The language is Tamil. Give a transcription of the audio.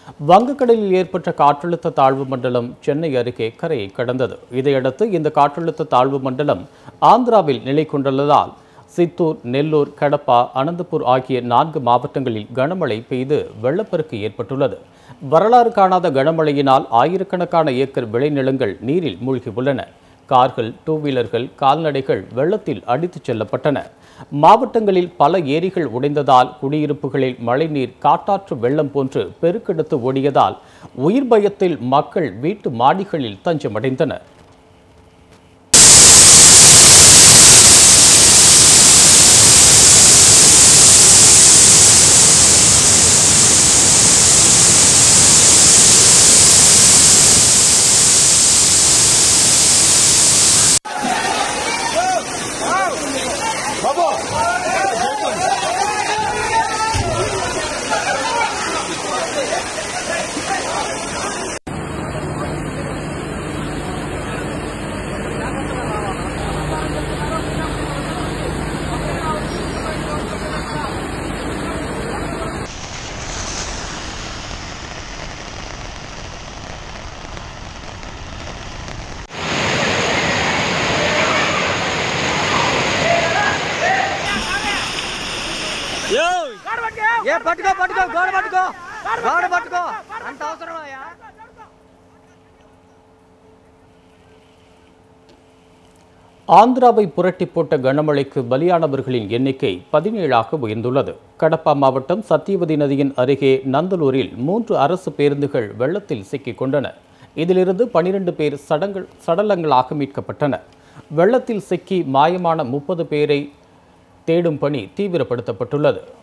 வங்கக்கடலில் ஏற்பட்ட காற்றழுத்த தாழ்வு மண்டலம் சென்னை அருகே கரையை கடந்தது இதையடுத்து இந்த காற்றழுத்த தாழ்வு மண்டலம் ஆந்திராவில் நிலை கொண்டுள்ளதால் சித்தூர் நெல்லூர் கடப்பா அனந்தபூர் ஆகிய நான்கு மாவட்டங்களில் கனமழை பெய்து வெள்ளப்பெருக்கு ஏற்பட்டுள்ளது வரலாறு காணாத கனமழையினால் ஆயிரக்கணக்கான ஏக்கர் விளைநிலங்கள் நீரில் மூழ்கியுள்ளன கார்கள் டூ வீலர்கள் கால்நடைகள் வெள்ளத்தில் அடித்துச் செல்லப்பட்டன மாவட்டங்களில் பல ஏரிகள் உடைந்ததால் குடியிருப்புகளில் மழைநீர் காட்டாற்று வெள்ளம் போன்று பெருக்கெடுத்து ஓடியதால் உயிர் பயத்தில் மக்கள் வீட்டு மாடிகளில் தஞ்சமடைந்தனர் ఏ పట్టుకో పట్టుకో గోడ పట్టుకో గోడ పట్టుకో అంత అవసరమయ్యా ஆந்திராவை புரட்டி போட்ட கனமழைக்கு பலியானவர்களின் எண்ணிக்கை பதினேழாக உயர்ந்துள்ளது கடப்பா மாவட்டம் சத்தியவதி நதியின் அருகே நந்தலூரில் மூன்று அரசு பேருந்துகள் வெள்ளத்தில் சிக்கிக் கொண்டன இதிலிருந்து பனிரெண்டு பேர் சடங்கள் சடலங்களாக மீட்கப்பட்டனர் வெள்ளத்தில் சிக்கி மாயமான முப்பது பேரை தேடும் பணி தீவிரப்படுத்தப்பட்டுள்ளது